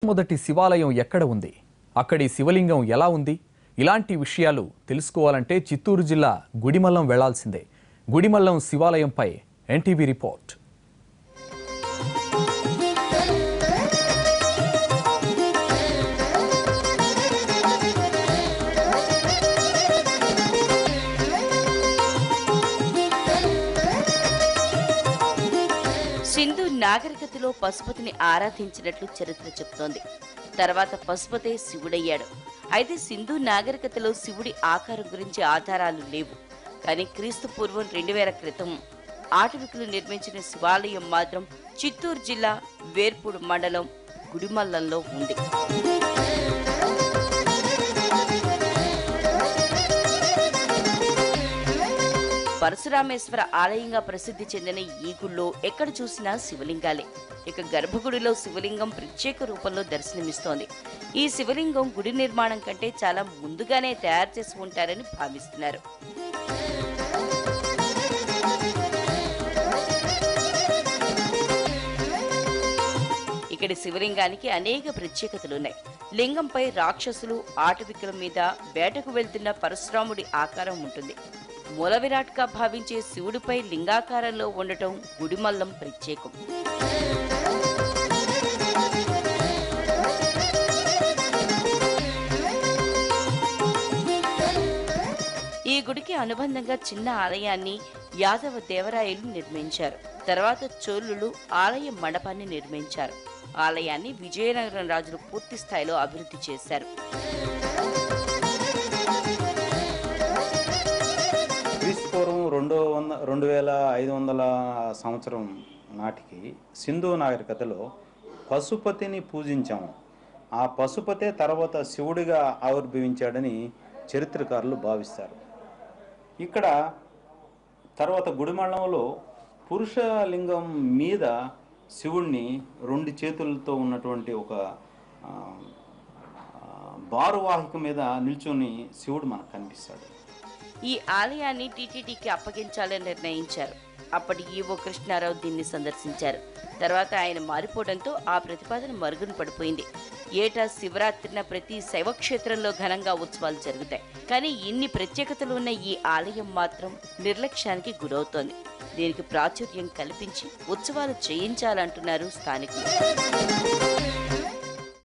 మొట్టమొదటి శివాలయం ఎక్కడ ఉంది అక్కడి శివలింగం ఎలా ఉంది ఇలాంటి విషయాలు తెలుసుకోవాలంటే చిత్తూరు జిల్లా గుడిమల్లం వెళ్లాల్సిందే గుడిమల్లం శివాలయంపై ఎన్టీవీ రిపోర్ట్ సింధు నాగరికతలో పశుపతిని ఆరాధించినట్లు చరిత్ర చెబుతోంది తర్వాత పశుపతే శివుడయ్యాడు అయితే సింధు నాగరికతలో శివుడి ఆకారం గురించి ఆధారాలు లేవు కానీ క్రీస్తు పూర్వం రెండు వేల క్రితం ఆటవికులు నిర్మించిన శివాలయం మాత్రం చిత్తూరు జిల్లా వేర్పూడు మండలం గుడిమల్లంలో ఉంది పరశురామేశ్వర ఆలయంగా ప్రసిద్ధి చెందిన ఈ గుళ్ళో ఎక్కడ చూసినా శివలింగాలే ఇక గర్భగుడిలో శివలింగం ప్రత్యేక రూపంలో దర్శనమిస్తోంది ఈ శివలింగం గుడి నిర్మాణం కంటే చాలా ముందుగానే తయారు చేసి ఉంటారని భావిస్తున్నారు ఇక్కడి శివలింగానికి అనేక ప్రత్యేకతలున్నాయి లింగంపై రాక్షసులు ఆటవికుల మీద వేటకు వెళ్తున్న పరశురాముడి ఆకారం ఉంటుంది మూల విరాట్గా భావించే శివుడిపై లింగాకారంలో ఉండటం గుడిమల్లం ప్రత్యేకం ఈ గుడికి అనుబంధంగా చిన్న ఆలయాన్ని యాదవ దేవరాయలు నిర్మించారు తర్వాత చోళులు ఆలయ మండపాన్ని నిర్మించారు ఆలయాన్ని విజయనగరం రాజులు పూర్తి స్థాయిలో అభివృద్ధి చేశారు క్రీస్తు పూర్వం రెండో వంద రెండు వేల ఐదు వందల సంవత్సరం నాటికి సింధు నాగరికతలో పశుపతిని పూజించాము ఆ పశుపతే తర్వాత శివుడిగా ఆవిర్భవించాడని చరిత్రకారులు భావిస్తారు ఇక్కడ తర్వాత గుడిమళ్ళంలో పురుష లింగం మీద శివుణ్ణి రెండు చేతులతో ఉన్నటువంటి ఒక ఆ, ఆ, బారువాహిక మీద నిల్చొని శివుడు మనకు కనిపిస్తాడు ఈ ఆలయాన్ని టీటీడీకి అప్పగించాలని నిర్ణయించారు అప్పటి ఈవో కృష్ణారావు దీన్ని సందర్శించారు తర్వాత ఆయన మారిపోవడంతో ఆ ప్రతిపాదన మరుగున పడిపోయింది ఏటా శివరాత్రిన ప్రతి శైవక్షేత్రంలో ఘనంగా ఉత్సవాలు జరుగుతాయి కానీ ఇన్ని ప్రత్యేకతలు ఉన్న ఈ ఆలయం మాత్రం నిర్లక్ష్యానికి గురవుతోంది దీనికి ప్రాచుర్యం కల్పించి ఉత్సవాలు చేయించాలంటున్నారు స్థానికులు